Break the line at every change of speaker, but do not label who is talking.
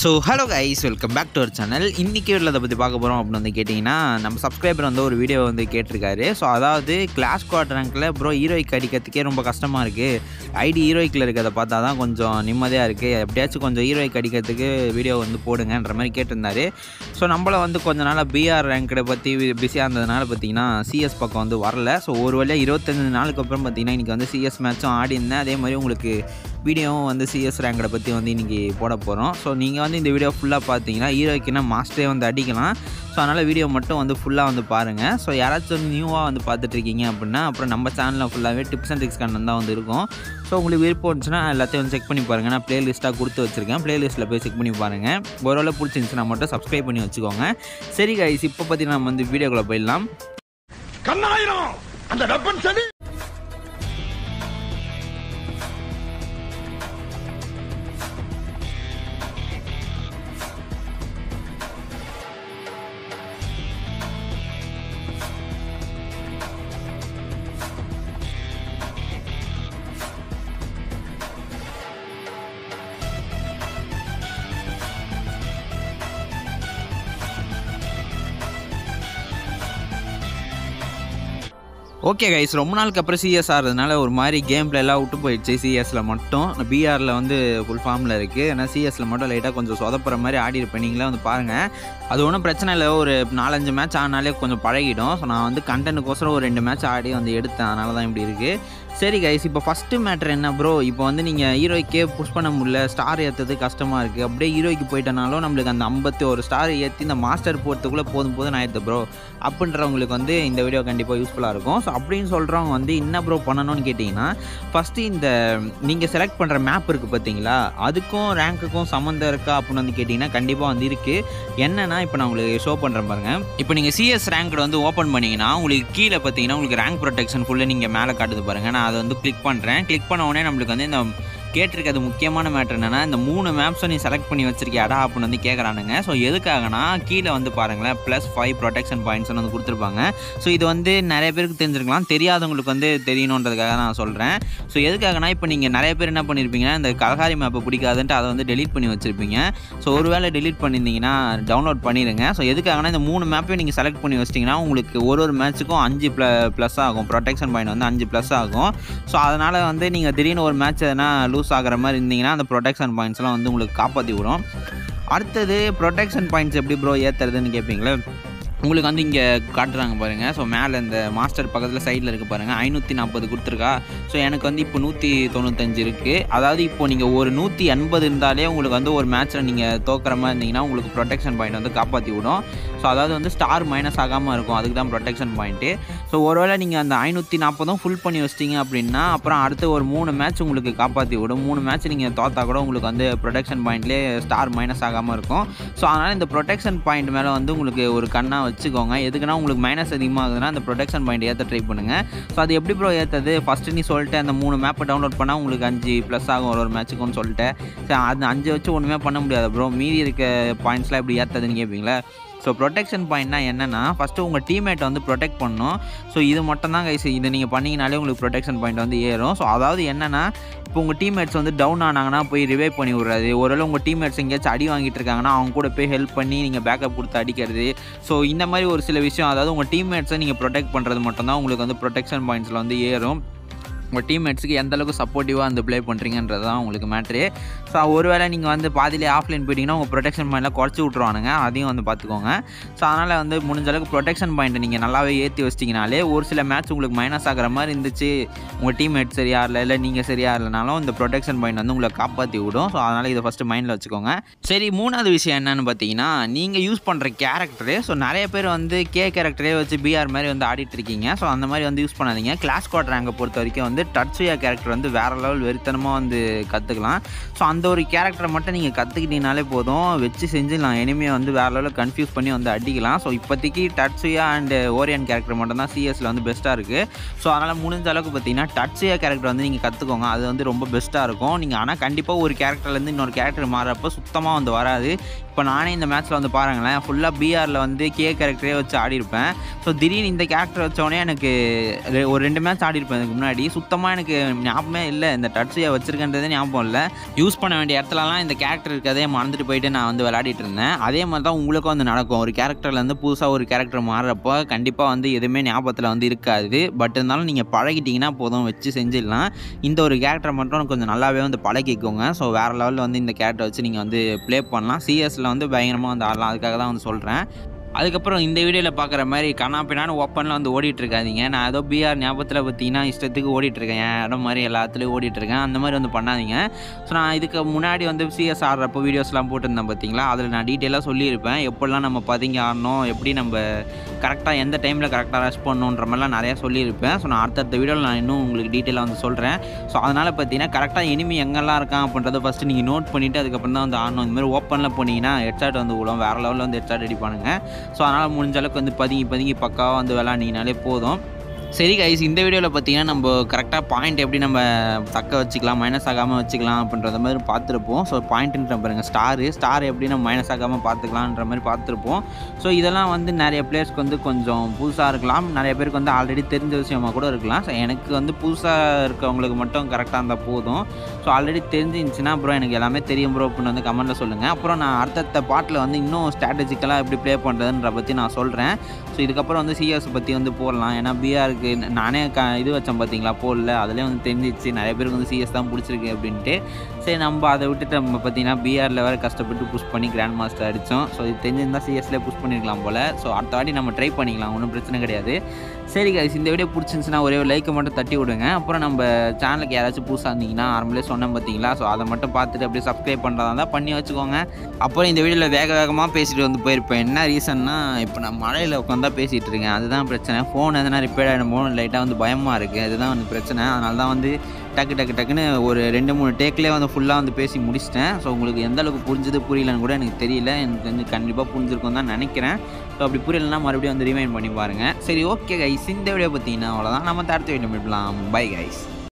so hello guys welcome back to our channel இன்றைக்கி உள்ளதை பற்றி பார்க்க போகிறோம் அப்படின்னு வந்து கேட்டிங்கன்னா நம்ம சப்ஸ்கிரைபர் வந்து ஒரு வீடியோ வந்து கேட்டிருக்காரு ஸோ அதாவது கிளாஸ் குவார்ட் ரேங்கில் ப்ரோ ஹீரோய்க்கு அடிக்கிறதுக்கே ரொம்ப கஷ்டமாக இருக்குது ஐடி ஹீரோய்க்கில் இருக்கிறத பார்த்தா தான் கொஞ்சம் நிம்மதியாக இருக்குது எப்படியாச்சும் கொஞ்சம் ஹீரோய்க்கு அடிக்கிறதுக்கு வீடியோ வந்து போடுங்கன்ற மாதிரி கேட்டிருந்தாரு ஸோ நம்மள வந்து கொஞ்ச நாளாக பிஆர் ரேங்கை பற்றி பிஸியாக இருந்ததுனால பார்த்தீங்கன்னா சிஎஸ் பக்கம் வந்து வரல ஸோ ஒரு வழியாக இருபத்தஞ்சு நாளுக்கு அப்புறம் பார்த்தீங்கன்னா இன்றைக்கி வந்து சிஎஸ் மேட்சும் ஆடி இருந்தேன் அதே மாதிரி உங்களுக்கு வீடியோவும் வந்து சிஎஸ் ரேங்கை பற்றி வந்து இன்றைக்கி போட போகிறோம் ஸோ நீங்கள் வந்து இந்த வீடியோ ஃபுல்லாக பார்த்தீங்கன்னா ஹீரோய்க்குன்னா மாஸ்டரே வந்து அடிக்கலாம் ஸோ அதனால் வீடியோ மட்டும் வந்து ஃபுல்லாக வந்து பாருங்கள் ஸோ யாராச்சும் வந்து நியூவாக வந்து பார்த்துட்ருக்கீங்க அப்படின்னா அப்புறம் நம்ம சேனலில் ஃபுல்லாகவே டிப்ஸ் அண்ட் ட்ரிக்ஸ் கண்டன் தான் வந்து இருக்கும் ஸோ உங்களுக்கு விருப்பம் இருந்துச்சுன்னா எல்லாத்தையும் வந்து செக் பண்ணி பாருங்கள் நான் ப்ளேலிஸ்ட்டாக கொடுத்து வச்சுருக்கேன் ப்ளேலிஸ்ட்டில் போய் செக் பண்ணி பாருங்கள் ஒருவேளை பிடிச்சிருந்துச்சுன்னா மட்டும் சப்ஸ்கிரைப் பண்ணி வச்சுக்கோங்க சரி கைஸ் இப்போ பற்றி நம்ம வந்து வீடியோக்குள்ளே போயிடலாம்
கண்ணாயிரம் அந்த வெப்பன் சரி
ஓகே கைஸ் ரொம்ப நாளுக்கு அப்புறம் சிஎஸ் ஆகிறதுனால ஒரு மாதிரி கேம் எல்லாம் விட்டு போயிடுச்சு சிஎஸில் மட்டும் பிஆரில் வந்து ஃபுல் ஃபார்மில் இருக்குது ஏன்னா சிஎஸில் மட்டும் லைட்டாக கொஞ்சம் சொதப்புற மாதிரி ஆடி இருப்பேன் நீங்களே வந்து பாருங்கள் அது ஒன்றும் பிரச்சனை இல்லை ஒரு நாலஞ்சு மேட்ச் ஆனாலே கொஞ்சம் பழகிடும் ஸோ நான் வந்து கண்டென்ட்டுக்கோசரம் ஒரு ரெண்டு மேட்ச் ஆடி வந்து எடுத்தேன் அதனால தான் இப்படி இருக்குது சரி கைஸ் இப்போ ஃபஸ்ட்டு மேட்ரு என்ன ப்ரோ இப்போ வந்து நீங்கள் ஹீரோய்க்கே புஷ் பண்ண முடியல ஸ்டார் ஏற்றுறது கஷ்டமாக இருக்குது அப்படியே ஹீரோய்க்கு போயிட்டனாலும் நம்மளுக்கு அந்த ஐம்பத்தி ஒரு ஸ்டார் ஏற்றி இந்த மாஸ்டர் போகிறதுக்குள்ளே போதும் போதும் ஆயிடுது ப்ரோ அப்படின்றவங்களுக்கு வந்து இந்த வீடியோ கண்டிப்பாக யூஸ்ஃபுல்லாக இருக்கும் ஸோ அப்படின்னு சொல்கிறவங்க வந்து என்ன ப்ரோ பண்ணணும்னு கேட்டிங்கன்னா ஃபஸ்ட்டு இந்த நீங்கள் செலக்ட் பண்ணுற மேப் இருக்குது பார்த்தீங்களா அதுக்கும் ரேங்க்குக்கும் சம்மந்தம் இருக்கா அப்படின்னு வந்து கேட்டிங்கன்னா கண்டிப்பாக வந்து இருக்குது என்னென்னா இப்போ நான் உங்களுக்கு ஷோ பண்ணுறேன் பாருங்கள் இப்போ நீங்கள் சிஎஸ் ரேங்க் வந்து ஓப்பன் பண்ணிங்கன்னா உங்களுக்கு கீழே பார்த்தீங்கன்னா உங்களுக்கு ரேங்க் ப்ரொடெக்ஷன் ஃபுல்லாக நீங்கள் மேலே காட்டுது பாருங்கள் நான் அதை வந்து கிளிக் பண்ணுறேன் கிளிக் பண்ண உடனே நம்மளுக்கு வந்து இந்த கேட்டிருக்கிறது முக்கியமான மேட்ரு என்னென்னா இந்த மூணு மேப்ஸும் நீ செலக்ட் பண்ணி வச்சிருக்கியாடா அப்படின்னு வந்து கேட்குறானுங்க ஸோ எதுக்காகனா கீழே வந்து பாருங்களேன் ப்ளஸ் ஃபைவ் ப்ரொடெக்ஷன் பாயிண்ட்ஸ்னு வந்து கொடுத்துருப்பாங்க ஸோ இது வந்து நிறைய பேருக்கு தெரிஞ்சிருக்கலாம் தெரியாதவங்களுக்கு வந்து தெரியணுன்றதுக்காக நான் சொல்கிறேன் ஸோ எதுக்காகனா இப்போ நீங்கள் நிறைய பேர் என்ன பண்ணியிருப்பீங்கன்னா இந்த கலகாரி மேப்பை பிடிக்காதுன்ட்டு அதை வந்து டெலீட் பண்ணி வச்சுருப்பீங்க ஸோ ஒருவேளை டெலீட் பண்ணியிருந்தீங்கன்னா டவுன்லோட் பண்ணிடுங்க ஸோ எதுக்காகனா இந்த மூணு மேப்பையும் நீங்கள் செலக்ட் பண்ணி வச்சிட்டிங்கன்னா உங்களுக்கு ஒரு ஒரு மேட்ச்சுக்கும் அஞ்சு ப்ள ப்ளஸ் ஆகும் ப்ரொடெக்ஷன் பாயிண்ட் வந்து அஞ்சு ப்ளஸ் ஆகும் ஸோ அதனால் வந்து நீங்கள் திடீர்னு ஒரு மேட்ச் எதனா லூஸ் ஆகிற மாதிரி இருந்தீங்கன்னா அந்த ப்ரொடெக்ஷன் பாயிண்ட்ஸ்லாம் வந்து உங்களுக்கு காப்பாற்றி விடும் அடுத்தது ப்ரொடெக்ஷன் பாயிண்ட்ஸ் எப்படி ப்ரோ ஏற்றுறதுன்னு கேட்பீங்களே உங்களுக்கு வந்து இங்கே காட்டுறாங்க பாருங்கள் ஸோ மேலே இந்த மாஸ்டர் பக்கத்தில் சைடில் இருக்குது பாருங்கள் ஐநூற்றி நாற்பது கொடுத்துருக்கா ஸோ எனக்கு வந்து இப்போ நூற்றி தொண்ணூத்தஞ்சு இருக்குது அதாவது இப்போ நீங்கள் ஒரு நூற்றி எண்பது இருந்தாலே உங்களுக்கு வந்து ஒரு மேட்ச்சில் நீங்கள் தோக்கிற மாதிரி இருந்தீங்கன்னா உங்களுக்கு ப்ரொடெக்ஷன் பாயிண்ட் வந்து காப்பாற்றி விடும் ஸோ அதாவது வந்து ஸ்டார் மைனஸ் ஆகாமல் இருக்கும் அதுக்கு தான் ப்ரொடெக்ஷன் பாயிண்ட்டு ஸோ ஒருவேளை நீங்கள் அந்த ஐநூற்றி நாற்பதும் ஃபுல் பண்ணி வச்சிட்டிங்க அப்படின்னா அப்புறம் அடுத்து ஒரு மூணு மேட்ச் உங்களுக்கு காப்பாற்றி விடும் மூணு மேட்ச் நீங்கள் தோத்தா கூட உங்களுக்கு வந்து ப்ரொடெக்ஷன் பாயிண்ட்லேயே ஸ்டார் மைனஸ் ஆகாமல் இருக்கும் ஸோ அதனால் இந்த ப்ரொடெக்ஷன் பாயிண்ட் மேலே வந்து உங்களுக்கு ஒரு கண்ணாக வச்சுக்கோங்க எதுக்குன்னா உங்களுக்கு மைனஸ் அதிகமாகுதுன்னா அந்த ப்ரொடெக்ஷன் பாயிண்ட் ஏற்ற ட்ரை பண்ணுங்கள் ஸோ அது எப்படி ப்ரோ ஏற்றது ஃபஸ்ட்டு நீ சொல்லிட்டு அந்த மூணு மேப்பை டவுன்லோட் பண்ணால் உங்களுக்கு அஞ்சு ப்ளஸ் ஆகும் ஒரு ஒரு மேட்ச்சுக்குன்னு சொல்லிட்டு ஸோ அது அஞ்சு வச்சு ஒன்றுமே பண்ண முடியாது ப்ரோ மீதி இருக்க பாயிண்ட்ஸ்லாம் எப்படி ஏற்றதுன்னு கேட்பீங்களா ஸோ ப்ரொடெக்ஷன் பாயிண்ட்னா என்னென்னா ஃபஸ்ட்டு உங்கள் டீம்மேட்டை வந்து ப்ரொடெக்ட் பண்ணணும் ஸோ இது மட்டும் தான் கைஸ் இதை நீங்கள் பண்ணிங்கனாலே உங்களுக்கு ப்ரொடெக்ஷன் பாயிண்ட் வந்து ஏறும் ஸோ அதாவது என்னென்னா இப்போ உங்கள் டீம்மேட்ஸ் வந்து டவுன் ஆனாங்கன்னா போய் ரிவைவ் பண்ணி விட்றது ஒருவேளை உங்கள் டீம்மேட்ஸ் எங்கேயாச்சும் அடி வாங்கிட்டு இருக்காங்கன்னா அவங்க கூட போய் ஹெல்ப் பண்ணி நீங்கள் பேக்கப் கொடுத்து அடிக்கிறது ஸோ இந்த மாதிரி ஒரு சில விஷயம் அதாவது உங்கள் டீம்மேட்ஸை நீங்கள் ப்ரொடெக்ட் பண்ணுறது மட்டும்தான் உங்களுக்கு வந்து ப்ரொடெக்ஷன் பாயிண்ட்ஸில் வந்து ஏறும் உங்கள் டீம்மேட்ஸுக்கு எந்த அளவுக்கு சப்போர்ட்டிவாக வந்து ப்ளே பண்ணுறீங்கன்றது தான் உங்களுக்கு மேட்ரு ஸோ ஒருவேளை நீங்கள் வந்து பாதியிலே ஆஃப்லைன் போயிட்டீங்கன்னா உங்கள் ப்ரொடெக்ஷன் பாயிண்ட்லாம் குறைச்சி விட்ருவானுங்க அதையும் வந்து பார்த்துக்கோங்க ஸோ அதனால் வந்து முடிஞ்ச அளவுக்கு ப்ரொடெக்ஷன் பாயிண்ட்டை நீங்கள் நல்லாவே ஏற்றி வச்சிட்டிங்கனாலே ஒரு சில மேட்ச் உங்களுக்கு மைனஸ் ஆகிற மாதிரி இருந்துச்சு உங்கள் டீம்மேட் சரியா இல்லை இல்லை நீங்கள் சரியா இல்லைனாலும் இந்த ப்ரொடெக்ஷன் பாயிண்ட் வந்து உங்களை காப்பாற்றி விடும் ஸோ அதனால் இதை ஃபஸ்ட்டு மைண்டில் வச்சுக்கோங்க சரி மூணாவது விஷயம் என்னன்னு பார்த்தீங்கன்னா நீங்கள் யூஸ் பண்ணுற கேரக்டரு ஸோ நிறைய பேர் வந்து கே கேரக்டரே வச்சு பிஆர் மாதிரி வந்து ஆடிட்டு இருக்கீங்க ஸோ அந்த மாதிரி வந்து யூஸ் பண்ணாதீங்க கிளாஸ் குவாட் ரேங்கை பொறுத்த வரைக்கும் வந்து டட்சுயா கேரக்டர் வந்து வேறு லெவல் வெறித்தனமாக வந்து கற்றுக்கலாம் ஸோ அந்த ஒரு கேரக்டரை மட்டும் நீங்கள் கற்றுக்கிட்டீங்கனாலே போதும் வச்சு செஞ்சிடலாம் எனிமையை வந்து வேறு லெவலில் கன்ஃபியூஸ் பண்ணி வந்து அடிக்கலாம் ஸோ இப்போதைக்கு டட்சுயா அண்ட் ஓரியன் கேரக்டர் மட்டும் தான் சிஎஸில் வந்து பெஸ்ட்டாக இருக்குது ஸோ அதனால் முடிஞ்ச அளவுக்கு பார்த்தீங்கன்னா டட்சுயா கேரக்டர் வந்து நீங்கள் கற்றுக்கோங்க அது வந்து ரொம்ப பெஸ்ட்டாக இருக்கும் நீங்கள் ஆனால் கண்டிப்பாக ஒரு கேரக்டர்லேருந்து இன்னொரு கேரக்டர் மாறப்போ சுத்தமாக வந்து வராது இப்போ நானே இந்த மேட்ச்சில் வந்து பாருங்களேன் ஃபுல்லாக பிஆரில் வந்து கே கேரக்டரே வச்சு ஆடி இருப்பேன் ஸோ திடீர்னு இந்த கேரக்டர் வச்சோடனே எனக்கு ரெ- ஒரு ரெண்டு மேட்ச் ஆடி இருப்பேன் இதுக்கு முன்னாடி சுத்தமாக சுத்தமாக எனக்கு ஞாபகமே இல்லை இந்த டட்ஸியை வச்சிருக்கன்றதே ஞாபகம் இல்லை யூஸ் பண்ண வேண்டிய இடத்துலலாம் இந்த கேரக்டர் இருக்கதே மறந்துட்டு போயிட்டு நான் வந்து விளையாடிட்டு இருந்தேன் அதே மாதிரி தான் உங்களுக்கும் வந்து நடக்கும் ஒரு கேரக்டர்லேருந்து புதுசாக ஒரு கேரக்டர் மாறுறப்போ கண்டிப்பாக வந்து எதுவுமே ஞாபகத்தில் வந்து இருக்காது பட் இருந்தாலும் நீங்கள் பழகிட்டீங்கன்னா போதும் வச்சு செஞ்சிடலாம் இந்த ஒரு கேரக்டரை மட்டும் கொஞ்சம் நல்லாவே வந்து பழகிக்கோங்க ஸோ வேறு லெவலில் வந்து இந்த கேரக்டரை வச்சு நீங்கள் வந்து ப்ளே பண்ணலாம் சிஎஸில் வந்து பயங்கரமாக வந்து ஆடலாம் அதுக்காக தான் வந்து சொல்கிறேன் அதுக்கப்புறம் இந்த வீடியோவில் பார்க்குற மாதிரி கண்ணா பின்னான்னு ஓப்பனில் வந்து ஓடிட்டு இருக்காதீங்க நான் ஏதோ பிஆர் ஞாபகத்தில் பார்த்தீங்கன்னா இஷ்டத்துக்கு ஓடிட்டு இருக்கேன் என் இடம் மாதிரி எல்லாத்துலேயும் ஓடிட்டு இருக்கேன் அந்த மாதிரி வந்து பண்ணாதீங்க ஸோ நான் இதுக்கு முன்னாடி வந்து சிஎஸ் ஆடுறப்போ வீடியோஸ்லாம் போட்டிருந்தேன் பார்த்தீங்களா அதில் நான் டீட்டெயிலாக சொல்லியிருப்பேன் எப்படிலாம் நம்ம பதுங்கி ஆடணும் எப்படி நம்ம கரெக்டாக எந்த டைமில் கரெக்டாக ரஷ் பண்ணணுன்ற மாதிரிலாம் நிறையா சொல்லியிருப்பேன் ஸோ நான் அடுத்தடுத்த வீடியோவில் நான் இன்னும் உங்களுக்கு டீட்டெயிலாக வந்து சொல்கிறேன் ஸோ அதனால் பார்த்தீங்கன்னா கரெக்டாக எனிமி எங்கெல்லாம் இருக்கான் அப்படின்றத ஃபஸ்ட்டு நீங்கள் நோட் பண்ணிவிட்டு அதுக்கப்புறம் தான் வந்து ஆடணும் இந்த மாதிரி ஓப்பனில் போனீங்கன்னா ஹெட்ஷாட் வந்து விடும் வேறு லெவலில் வந்து ஹெட்ஷாட் ரெடி பண்ணுங்கள் ஸோ அதனால் முடிஞ்ச அளவுக்கு வந்து பதுங்கி பதுங்கி பக்காவாக வந்து விளாண்டிங்கனாலே போதும் சரி கைஸ் இந்த வீடியோவில் பார்த்தீங்கன்னா நம்ம கரெக்டாக பாயிண்ட் எப்படி நம்ம தக்க வச்சுக்கலாம் மைனஸ் ஆகாமல் வச்சுக்கலாம் அப்படின்றத மாதிரி பார்த்துருப்போம் ஸோ பாயிண்ட்டுன்ற பாருங்கள் ஸ்டாரு ஸ்டார் எப்படி நம்ம மைனஸ் ஆகாமல் பார்த்துக்கலான்ற மாதிரி பார்த்துருப்போம் ஸோ இதெல்லாம் வந்து நிறைய பிளேயர்ஸ்க்கு வந்து கொஞ்சம் புதுசாக இருக்கலாம் நிறைய பேருக்கு வந்து ஆல்ரெடி தெரிஞ்ச விஷயமா கூட இருக்கலாம் ஸோ எனக்கு வந்து புதுசாக இருக்கவங்களுக்கு மட்டும் கரெக்டாக இருந்தால் போதும் ஸோ ஆல்ரெடி தெரிஞ்சிருந்துச்சுன்னா அப்புறம் எனக்கு எல்லாமே தெரியும் ப்ரோ அப்படின்னு வந்து கமெண்ட்டில் சொல்லுங்கள் அப்புறம் நான் அடுத்தடுத்த பாட்டில் வந்து இன்னும் ஸ்ட்ராட்டஜிக்கலாக எப்படி ப்ளே பண்ணுறதுன்ற பற்றி நான் சொல்கிறேன் ஸோ இதுக்கப்புறம் வந்து சிஎஸ் பற்றி வந்து போடலாம் ஏன்னா பிஆருக்கு நானே க இது வச்சேன் பார்த்தீங்களா போடல அதுலேயே வந்து தெரிஞ்சிச்சு நிறைய பேருக்கு வந்து சிஎஸ் தான் பிடிச்சிருக்கு அப்படின்ட்டு சரி நம்ம அதை விட்டுட்டு நம்ம பார்த்தீங்கன்னா பிஆரில் வேறு கஷ்டப்பட்டு புஷ் பண்ணி கிராண்ட் மாஸ்டர் அடித்தோம் ஸோ இது தெரிஞ்சிருந்தால் சிஎஸ்லேயே புஷ் பண்ணியிருக்கலாம் போல் ஸோ அடுத்த வாட்டி நம்ம ட்ரை பண்ணிக்கலாம் ஒன்றும் பிரச்சனை கிடையாது சரி guys இந்த வீடியோ பிடிச்சிருந்துச்சுன்னா ஒரே ஒரு லைக்கை மட்டும் தட்டி விடுங்க அப்புறம் நம்ம சேனலுக்கு யாராச்சும் புதுசாக இருந்தீங்கன்னா ஆரம்பலே சொன்னேன் பார்த்தீங்களா ஸோ அதை மட்டும் பார்த்துட்டு அப்படியே சப்ஸ்கிரைப் பண்ணுறதா இருந்தால் பண்ணி வச்சுக்கோங்க அப்புறம் இந்த வீடியோவில் வேக வேகமாக பேசிட்டு வந்து போயிருப்பேன் என்ன ரீசன்னா இப்போ நான் மழையில் உட்காந்தா பேசிகிட்டு இருக்கேன் அதுதான் பிரச்சனை ஃபோன் எதனா ரிப்பேர் ஆகிடுமோ லைட்டாக வந்து பயமாக இருக்குது அதுதான் வந்து பிரச்சனை அதனால தான் வந்து டக்கு டக்கு டக்குன்னு ஒரு ரெண்டு மூணு டேக்லேயே வந்து ஃபுல்லாக வந்து பேசி முடிச்சிட்டேன் ஸோ உங்களுக்கு எந்த அளவுக்கு புரிஞ்சுது புரியலன்னு கூட எனக்கு தெரியல எனக்கு வந்து கண்டிப்பாக புரிஞ்சிருக்கும் தான் நினைக்கிறேன் ஸோ அப்படி புரியலன்னா மறுபடியும் வந்து ரிமைண்ட் பண்ணி பாருங்கள் சரி ஓகே கைஸ் இந்த வீடியோ பார்த்தீங்கன்னா அவ்வளோதான் நம்ம அடுத்த வீடியோ மீட்லாம் பை கைஸ்